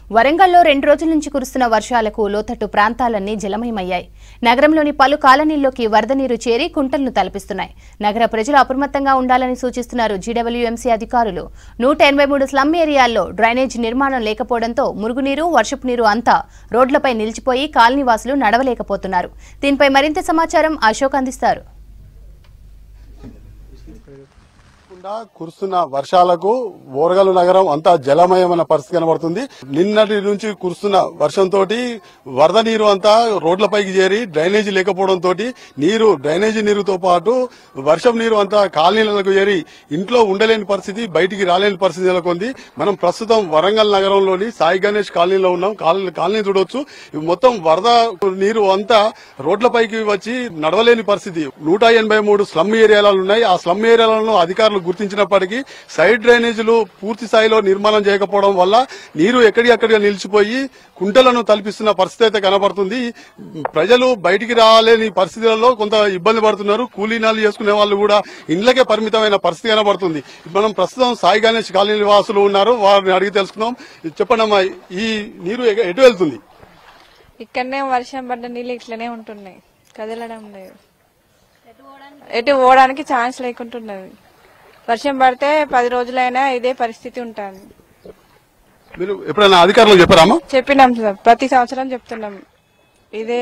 వరంగల్లో రెండు రోజుల నుంచి కురుస్తున్న వర్షాలకు లోతట్టు ప్రాంతాలన్నీ జలమయమయ్యాయి నగరంలోని పలు కాలనీల్లోకి వరద నీరు చేరి కుంటలను తలపిస్తున్నాయి నగర ప్రజలు అప్రమత్తంగా ఉండాలని సూచిస్తున్నారు జీడబ్ల్యూఎంసీ అధికారులు నూట ఎనభై మూడు స్లమ్ ఏరియాల్లో డ్రైనేజ్ నిర్మాణం లేకపోవడంతో మురుగునీరు వర్షపు నీరు అంతా రోడ్లపై నిలిచిపోయి కాలనీవాసులు నడవలేకపోతున్నారు దీనిపై మరింత సమాచారం అశోక్ అందిస్తారు కాకుండా కురుస్తున్న వర్షాలకు ఓరగల్లు నగరం అంతా జలమయమైన పరిస్థితి కనబడుతుంది నిన్నటి నుంచి కురుస్తున్న వర్షంతో వరద నీరు అంతా రోడ్లపైకి చేరి డ్రైనేజీ లేకపోవడంతో నీరు డ్రైనేజీ నీరుతో పాటు వర్షం నీరు అంతా కాలనీలకు చేరి ఇంట్లో ఉండలేని పరిస్థితి బయటికి రాలేని పరిస్థితి నెలకొంది మనం ప్రస్తుతం వరంగల్ నగరంలోని సాయి గణేష్ కాలనీలో ఉన్నాం కాలనీ కాలనీ చూడొచ్చు ఇవి మొత్తం వరద నీరు అంతా రోడ్లపైకి వచ్చి నడవలేని పరిస్థితి నూట ఎనభై మూడు స్లమ్ ఏరియాలు ఉన్నాయి ఆ స్లమ్ ఏరియాలను అధికారులు గుర్తించినప్పటికీ సైడ్ డ్రైనేజీలు పూర్తి స్థాయిలో నిర్మాణం చేయకపోవడం వల్ల నీరు ఎక్కడికక్కడిగా నిలిచిపోయి కుంటలను తలపిస్తున్న పరిస్థితి అయితే కనబడుతుంది ప్రజలు బయటికి రాలేని పరిస్థితులలో కొంత ఇబ్బంది పడుతున్నారు కూలీనాలు చేసుకునే వాళ్ళు కూడా ఇండ్లకే పరిమితమైన పరిస్థితి కనబడుతుంది మనం ప్రస్తుతం సాయి గణేష్ కాలనీ నివాసులు ఉన్నారు వారిని అడిగి తెలుసుకుందాం చెప్పండి అమ్మా ఈ నీరు ఎగ- ఎటు వెళ్తుంది ఇక్కడనే వర్షం పడ్డ నీళ్ళు ఇట్లనే ఉంటున్నాయి కదలడం లేదు ఎటు పోవడానికి ఛాన్స్ లేకుంటున్నది వర్షం పడితే పది రోజులైనా ఇదే పరిస్థితి ఉంటుంది మీరు ఎప్పుడైనా అధికారులకు చెప్పారమ్మా చెప్పినాం సార్ ప్రతి సంవత్సరం చెప్తున్నాం ఇదే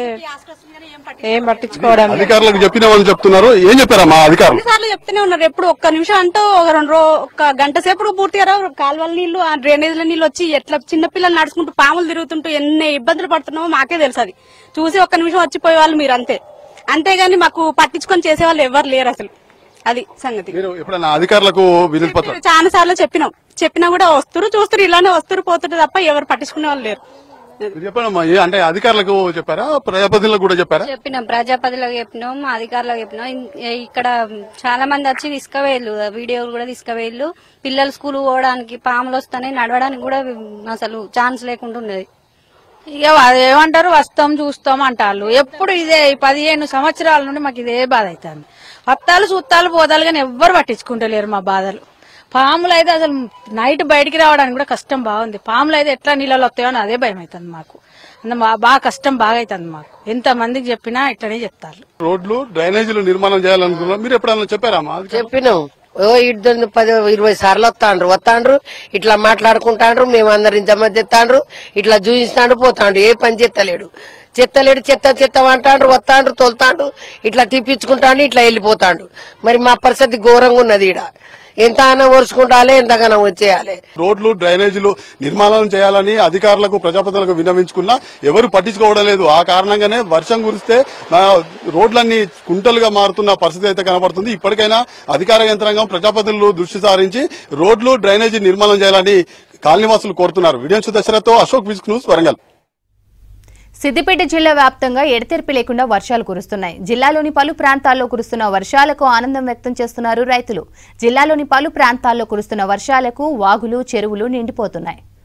ఏం పట్టించుకోవడం లేదు. అధికారులకు చెప్పినామని చెప్తున్నారు ఏం చెప్పారమ్మా అధికారులు సార్లు చెప్తూనే ఉన్నారు ఎప్పుడు ఒక్క నిమిషం అంటూ ఒక రెండు రో ఒక గంట సేపు పూర్తిగా రావు కాలువల నీళ్లు ఆ డ్రైనేజ్ల నీళ్లు వచ్చి ఎట్లా చిన్న పిల్లలు నడుచుకుంటూ పాములు తిరుగుతుంటూ ఎన్ని ఇబ్బందులు పడుతున్నామో మాకే తెలుసు అది చూసి ఒక్క నిమిషం వచ్చిపోయే వాళ్ళు మీరు అంతే అంతేగాని మాకు పట్టించుకొని చేసే వాళ్ళు ఎవరు లేరు అసలు అది సంగతి మీరు ఎప్పుడైనా అధికారులకు విధులు పత్రం చాలా సార్లు చెప్పినాం చెప్పినా కూడా వస్తురు చూస్తారు ఇలానే వస్తురు పోతుంటే తప్ప ఎవరు పట్టించుకునే వాళ్ళు లేరు మీరు చెప్పండమ్మా ఏ- అంటే అధికారులకు చెప్పారా ప్రజాప్రతినిధులకు కూడా చెప్పారా చెప్పినాం ప్రజాపతిలకు చెప్పినాం అధికారులకు చెప్పినాం ఇం- ఇక్కడ చాలా మంది వచ్చి తీసుకువేళ్ళు వీడియోలు కూడా తీసుకువేళ్ళు పిల్లలు స్కూల్ పోవడానికి పాములు వస్తాయి నడవడానికి కూడా అసలు ఛాన్స్ లేకుండా ఉన్నది ఇక వాళ్ళు ఏమంటారు వస్తాం చూస్తాం అంటారు ఎప్పుడు ఇదే ఈ పదిహేను సంవత్సరాల నుండి మాకు ఇదే బాధ అవుతుంది వత్తాలు చూత్తాలు పోతాలు కానీ ఎవ్వరు పట్టించుకుంటలేరు మా బాధలు పాములు అయితే అసలు నైట్ బయటికి రావడానికి కూడా కష్టం బాగుంది పాములు అయితే ఎట్లా నీళ్ళలో వస్తాయో అని అదే భయం అవుతుంది మాకు అంత బా- బాగా కష్టం బాగా అవుతుంది మాకు ఎంత మందికి చెప్పినా ఇట్లనే చెప్తారు రోడ్లు డ్రైనేజీలు నిర్మాణం చేయాలనుకున్నారు మీరు ఎప్పుడైనా చెప్పారమ్మా చెప్పినాం ఓ ఇద్దరు పది ఇరవై సార్లు వస్తాండ్రు వస్తాండ్రు ఇట్లా మాట్లాడుకుంటాండ్రు మేము అందరు ఇంత తెత్తాండ్రు ఇట్లా చూపిస్తాండ్రు పోతాండ్రు ఏ పని చెత్తలేడు చెత్తలేడు చెత్త చెత్త అంటాండ్రు వస్తాండ్రు తోలుతాండ్రు ఇట్లా తిప్పించుకుంటాండు ఇట్లా వెళ్ళిపోతాండు మరి మా పరిస్థితి ఘోరంగా ఉన్నది ఈడ ఎంత అన్నం ఓర్చుకుంటాలే ఎంతగానో వచ్చేయాలి రోడ్లు డ్రైనేజీలు నిర్మాణం చేయాలని అధికారులకు ప్రజాప్రతినిధులకు విన్నవించుకున్నా ఎవరు పట్టించుకోవడం లేదు ఆ కారణంగానే వర్షం కురిస్తే ఆ, రోడ్లన్నీ కుంటలుగా మారుతున్న పరిస్థితి అయితే కనబడుతుంది ఇప్పటికైనా అధికార యంత్రాంగం ప్రజాప్రతినిధులు దృష్టి సారించి రోడ్లు డ్రైనేజీ నిర్మాణం చేయాలని కాలనీవాసులు కోరుతున్నారు వీడియో దశరథతో అశోక్ విజ్ న్యూస్ వరంగల్ సిద్దిపేట జిల్లా వ్యాప్తంగా ఎడతెరిపి లేకుండా వర్షాలు కురుస్తున్నాయి జిల్లాలోని పలు ప్రాంతాల్లో కురుస్తున్న వర్షాలకు ఆనందం వ్యక్తం చేస్తున్నారు రైతులు జిల్లాలోని పలు ప్రాంతాల్లో కురుస్తున్న వర్షాలకు వాగులు చెరువులు నిండిపోతున్నాయి